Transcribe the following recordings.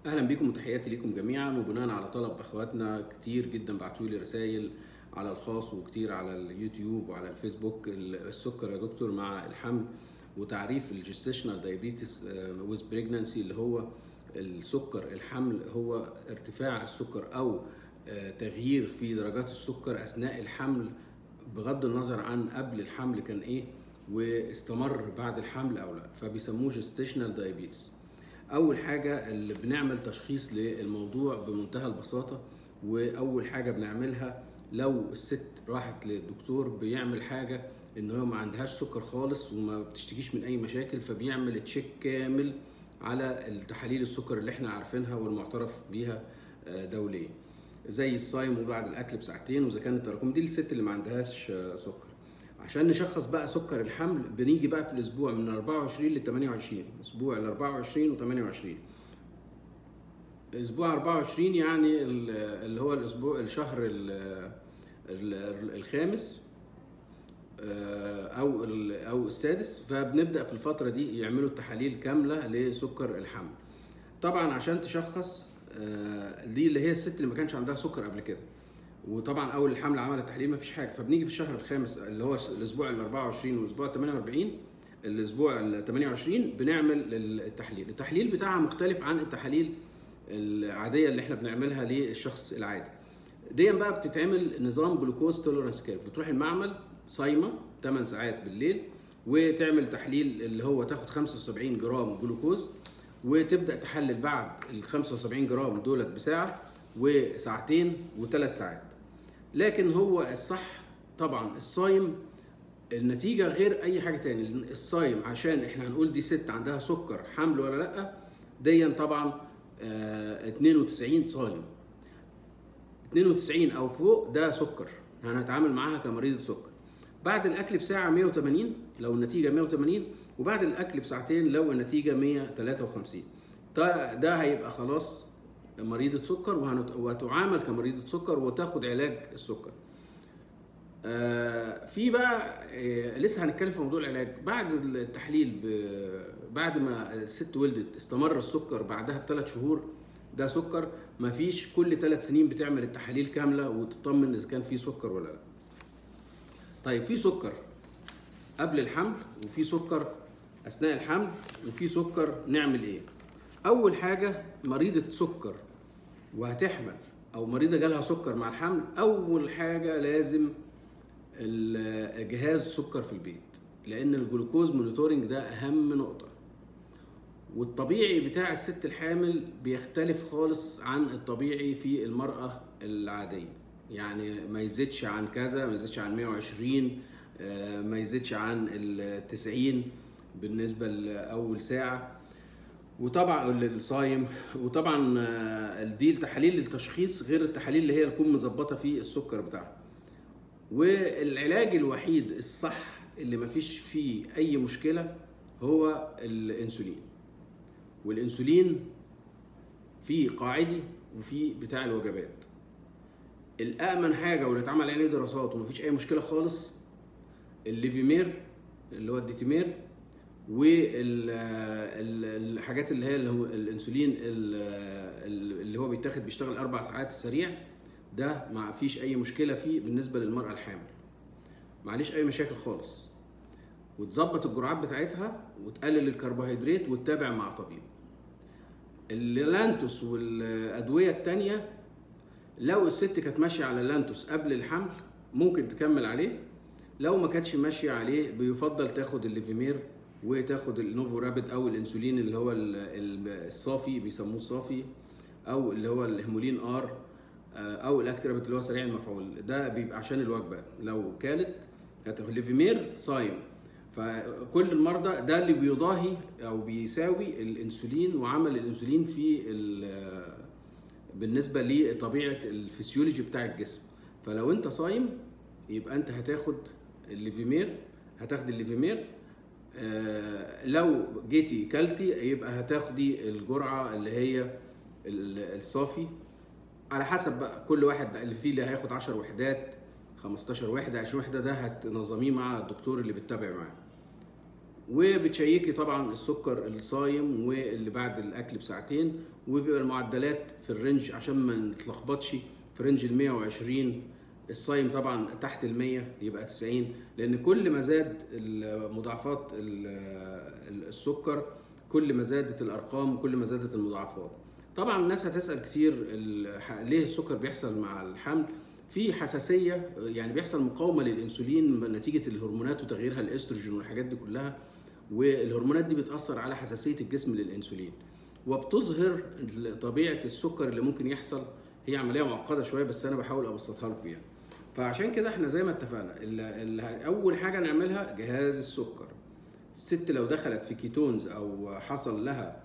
اهلا بيكم وتحياتي ليكم جميعا وبناء على طلب اخواتنا كتير جدا بعتوا لي رسائل على الخاص وكتير على اليوتيوب وعلى الفيسبوك السكر يا دكتور مع الحمل وتعريف الجستيشنال دايابيتس ويز بريجنانسي اللي هو السكر الحمل هو ارتفاع السكر او تغيير في درجات السكر اثناء الحمل بغض النظر عن قبل الحمل كان ايه واستمر بعد الحمل او لا فبيسموه جستيشنال دايابيتس اول حاجه اللي بنعمل تشخيص للموضوع بمنتهى البساطه واول حاجه بنعملها لو الست راحت للدكتور بيعمل حاجه ان هو ما عندهاش سكر خالص وما بتشتكيش من اي مشاكل فبيعمل تشيك كامل على التحاليل السكر اللي احنا عارفينها والمعترف بيها دوليا زي الصايم وبعد الاكل بساعتين واذا كان التراكم دي الست اللي ما عندهاش سكر عشان نشخص بقى سكر الحمل بنيجي بقى في الاسبوع من 24 ل 28 اسبوع ال 24 و 28 اسبوع 24 يعني اللي هو الاسبوع الشهر الخامس او او السادس فبنبدا في الفتره دي يعملوا التحاليل كامله لسكر الحمل طبعا عشان تشخص دي اللي هي الست اللي ما كانش عندها سكر قبل كده وطبعا اول الحمل عملت تحليل ما فيش حاجه فبنيجي في الشهر الخامس اللي هو الاسبوع ال 24 والاسبوع ال 48 الاسبوع ال 28 بنعمل التحليل التحليل بتاعها مختلف عن التحاليل العاديه اللي احنا بنعملها للشخص العادي دي بقى بتتعمل نظام جلوكوز توليرانس كيرف بتروح المعمل صايمه 8 ساعات بالليل وتعمل تحليل اللي هو تاخد 75 جرام جلوكوز وتبدا تحلل بعد ال 75 جرام دولت بساعه وساعتين وثلاث ساعات لكن هو الصح طبعا الصايم النتيجة غير أي حاجة تاني الصايم عشان احنا هنقول دي ست عندها سكر حمل ولا لأ ديا طبعا اه 92 صايم 92 أو فوق ده سكر هنتعامل معاها كمريضة سكر بعد الأكل بساعة 180 لو النتيجة 180 وبعد الأكل بساعتين لو النتيجة 153 ده ده هيبقى خلاص مريضة سكر وهتعامل كمريضة سكر وتاخد علاج السكر. آه في بقى آه لسه هنتكلم في موضوع العلاج بعد التحليل بعد ما الست ولدت استمر السكر بعدها بثلاث شهور ده سكر مفيش كل ثلاث سنين بتعمل التحاليل كامله وتطمن اذا كان في سكر ولا لا. طيب في سكر قبل الحمل وفي سكر اثناء الحمل وفي سكر نعمل ايه؟ اول حاجه مريضه سكر وهتحمل او مريضه جالها سكر مع الحمل اول حاجه لازم جهاز سكر في البيت لان الجلوكوز مونيتورنج ده اهم نقطه والطبيعي بتاع الست الحامل بيختلف خالص عن الطبيعي في المراه العاديه يعني ما يزيدش عن كذا ما يزيدش عن 120 ما يزيدش عن ال 90 بالنسبه لاول ساعه وطبعا الصايم وطبعا دي التحاليل التشخيص غير التحاليل اللي هي تكون مظبطه في السكر بتاعها والعلاج الوحيد الصح اللي ما فيش فيه اي مشكله هو الانسولين والانسولين في قاعدي وفي بتاع الوجبات الامن حاجه واللي اتعمل عليه دراسات ومفيش اي مشكله خالص الليفيمير اللي هو الديتيمير والحاجات اللي هي اللي هو الانسولين اللي هو بيتاخد بيشتغل اربع ساعات السريع ده ما فيش اي مشكله فيه بالنسبه للمراه الحامل معليش اي مشاكل خالص وتظبط الجرعات بتاعتها وتقلل الكربوهيدرات وتتابع مع طبيب اللانتوس والادويه التانية لو الست كانت ماشيه على اللانتوس قبل الحمل ممكن تكمل عليه لو ما كانتش ماشيه عليه بيفضل تاخد الليفيمير وتاخد النوفو رابيد او الانسولين اللي هو الصافي بيسموه الصافي او اللي هو الهيمولين ار او الاكترابت اللي هو سريع المفعول ده بيبقى عشان الوجبه لو كانت هتاخد ليفيمير صايم فكل المرضى ده اللي بيضاهي او بيساوي الانسولين وعمل الانسولين في بالنسبه لطبيعه الفسيولوجي بتاع الجسم فلو انت صايم يبقى انت هتاخد الليفيمير هتاخد الليفيمير آه لو جيتي كلتي يبقى هتاخدي الجرعه اللي هي الصافي على حسب بقى كل واحد اللي فيه اللي هياخد 10 وحدات 15 وحده 20 وحده ده هتنظميه مع الدكتور اللي بتتابع معاه وبتشيكي طبعا السكر الصايم واللي بعد الاكل بساعتين وبيبقى المعدلات في الرينج عشان ما نتلخبطش في رينج ال 120 الصايم طبعا تحت ال 100 يبقى 90 لان كل ما زاد مضاعفات السكر كل ما زادت الارقام كل ما زادت المضاعفات طبعا الناس هتسال كتير ليه السكر بيحصل مع الحمل في حساسيه يعني بيحصل مقاومه للانسولين نتيجه الهرمونات وتغييرها الاستروجين والحاجات دي كلها والهرمونات دي بتاثر على حساسيه الجسم للانسولين وبتظهر طبيعه السكر اللي ممكن يحصل هي عمليه معقده شويه بس انا بحاول ابسطها لكم يعني فعشان كده احنا زي ما اتفقنا اول حاجه نعملها جهاز السكر الست لو دخلت في كيتونز او حصل لها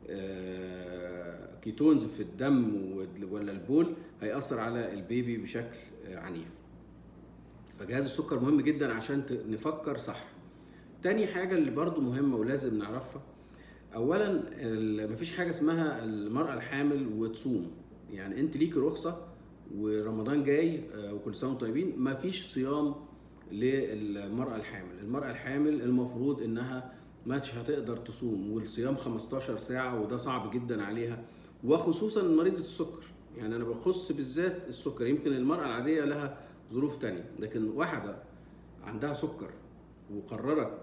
كيتونز في الدم ولا البول هيأثر على البيبي بشكل عنيف فجهاز السكر مهم جدا عشان نفكر صح تاني حاجة اللي برضو مهمة ولازم نعرفها أولا مفيش حاجة اسمها المرأة الحامل وتصوم يعني أنت ليكي رخصة ورمضان جاي وكل سنة وانتم طيبين مفيش صيام للمرأة الحامل المرأة الحامل المفروض إنها مش هتقدر تصوم والصيام 15 ساعة وده صعب جدا عليها وخصوصا مريضة السكر يعني أنا بخص بالذات السكر يمكن المرأة العادية لها ظروف تانية لكن واحدة عندها سكر وقررت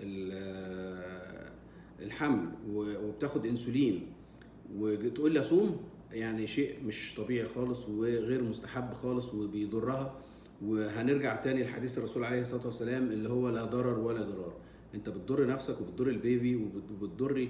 الحمل وبتاخد انسولين وتقول لي اصوم يعني شيء مش طبيعي خالص وغير مستحب خالص وبيضرها وهنرجع تاني لحديث الرسول عليه الصلاه والسلام اللي هو لا ضرر ولا ضرار انت بتضر نفسك وبتضر البيبي وبتضري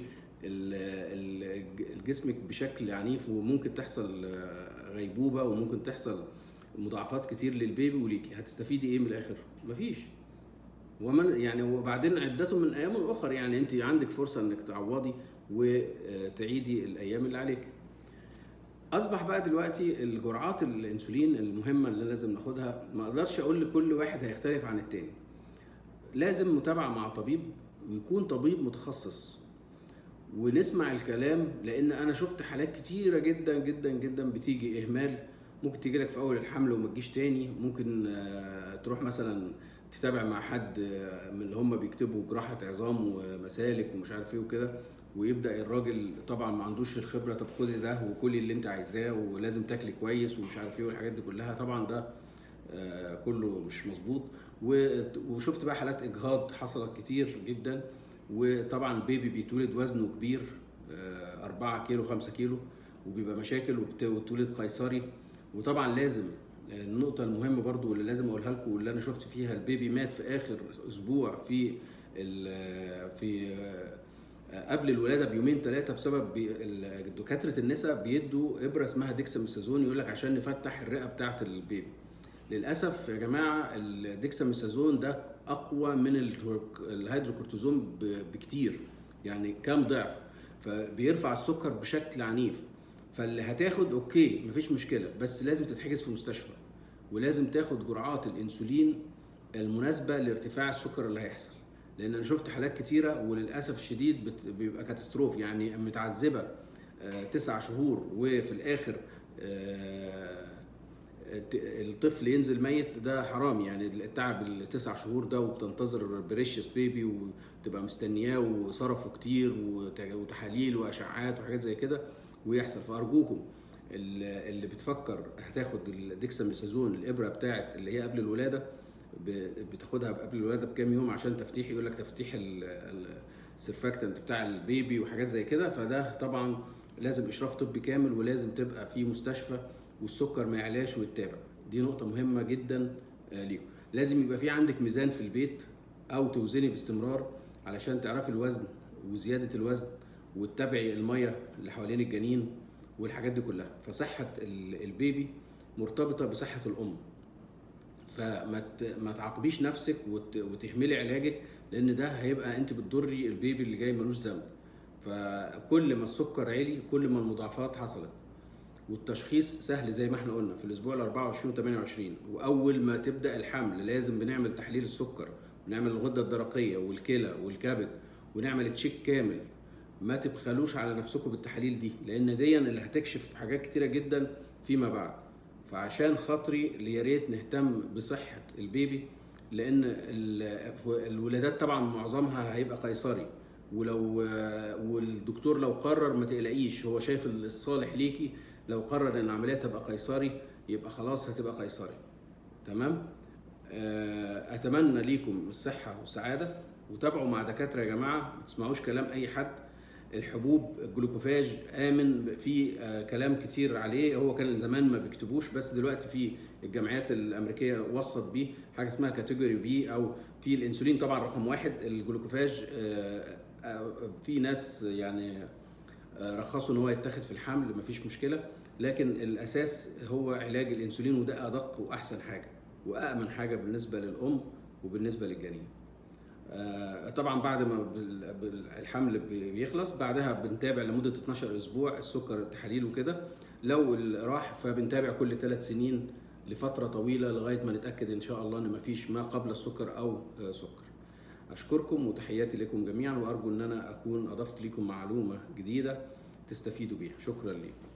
جسمك بشكل عنيف وممكن تحصل غيبوبه وممكن تحصل مضاعفات كتير للبيبي وليكي هتستفيدي ايه من الاخر مفيش ومن يعني وبعدين عدته من ايام اخر يعني انت عندك فرصه انك تعوضي وتعيدي الايام اللي عليك اصبح بقى دلوقتي الجرعات الانسولين المهمه اللي لازم ناخدها ما اقدرش اقول لكل واحد هيختلف عن التاني لازم متابعه مع طبيب ويكون طبيب متخصص ونسمع الكلام لان انا شفت حالات كتيره جدا جدا جدا بتيجي اهمال ممكن تيجي لك في اول الحمل وما تجيش تاني ممكن تروح مثلا تتابع مع حد من اللي هم بيكتبوا جراحه عظام ومسالك ومش عارف ايه وكده ويبدا الراجل طبعا ما عندوش الخبره طب خدي ده وكلي اللي انت عايزاه ولازم تاكلي كويس ومش عارف ايه والحاجات دي كلها طبعا ده كله مش مظبوط وشفت بقى حالات اجهاض حصلت كتير جدا وطبعا بيبي بيتولد وزنه كبير 4 كيلو 5 كيلو وبيبقى مشاكل وبتولد قيصري وطبعا لازم النقطة المهمة برضو اللي لازم اقولها لكم واللي انا شفت فيها البيبي مات في اخر اسبوع في في قبل الولاده بيومين ثلاثه بسبب دكاتره النساء بيدوا ابره اسمها ديكساميثازون يقول لك عشان نفتح الرئه بتاعه البيبي للاسف يا جماعه الديكساميثازون ده اقوى من الهيدروكورتيزون بكتير يعني كام ضعف فبيرفع السكر بشكل عنيف فاللي هتاخد اوكي مفيش مشكله بس لازم تتحجز في مستشفى ولازم تاخد جرعات الانسولين المناسبه لارتفاع السكر اللي هيحصل لان انا شفت حالات كتيره وللاسف الشديد بيبقى كاتستروف يعني متعذبه تسع شهور وفي الاخر الطفل ينزل ميت ده حرام يعني التعب التسع شهور ده وبتنتظر بريشيس بيبي وتبقى مستنياه وصرفه كتير وتحاليل واشعاعات وحاجات زي كده ويحصل فارجوكم اللي بتفكر هتاخد الديكساميثازون الابره بتاعت اللي هي قبل الولاده بتاخدها قبل الولاده بكام يوم عشان تفتيح يقول لك تفتيح السيرفاكتنت بتاع البيبي وحاجات زي كده فده طبعا لازم اشراف طبي كامل ولازم تبقى في مستشفى والسكر ما يعلاش ويتابع دي نقطه مهمه جدا ليكم لازم يبقى في عندك ميزان في البيت او توزني باستمرار علشان تعرفي الوزن وزياده الوزن وتتابعي الميه اللي حوالين الجنين والحاجات دي كلها فصحه البيبي مرتبطه بصحه الام فما ما تعاقبيش نفسك وتهملي علاجك لان ده هيبقى انت بتضري البيبي اللي جاي ملوش ذنب فكل ما السكر عالي كل ما المضاعفات حصلت والتشخيص سهل زي ما احنا قلنا في الاسبوع ال 24 و 28 واول ما تبدا الحمل لازم بنعمل تحليل السكر ونعمل الغده الدرقيه والكلى والكبد ونعمل تشيك كامل ما تبخلوش على نفسكم بالتحاليل دي لان دي اللي هتكشف حاجات كتيره جدا فيما بعد فعشان خاطري يا ريت نهتم بصحه البيبي لان ال- الولادات طبعا معظمها هيبقى قيصري ولو والدكتور لو قرر ما تقلقيش هو شايف الصالح ليكي لو قرر ان العمليه تبقى قيصري يبقى خلاص هتبقى قيصري تمام آه، اتمنى ليكم الصحه والسعاده وتابعوا مع دكاتره يا جماعه ما تسمعوش كلام اي حد الحبوب الجلوكوفاج امن في آه، كلام كتير عليه هو كان زمان ما بيكتبوش بس دلوقتي في الجمعيات الامريكيه وصت بيه حاجه اسمها كاتيجوري بي او في الانسولين طبعا رقم واحد الجلوكوفاج آه، آه، في ناس يعني آه، رخصوا ان هو يتاخد في الحمل مفيش مشكله لكن الاساس هو علاج الانسولين وده ادق واحسن حاجه وامن حاجه بالنسبه للام وبالنسبه للجنين آه، طبعا بعد ما بال- بال- الحمل بيخلص بعدها بنتابع لمده 12 اسبوع السكر التحاليل وكده لو ال- راح فبنتابع كل ثلاث سنين لفتره طويله لغايه ما نتاكد ان شاء الله ان مفيش ما قبل السكر او آه، سكر اشكركم وتحياتي لكم جميعا وارجو ان انا اكون اضفت لكم معلومه جديده تستفيدوا بيها شكرا لكم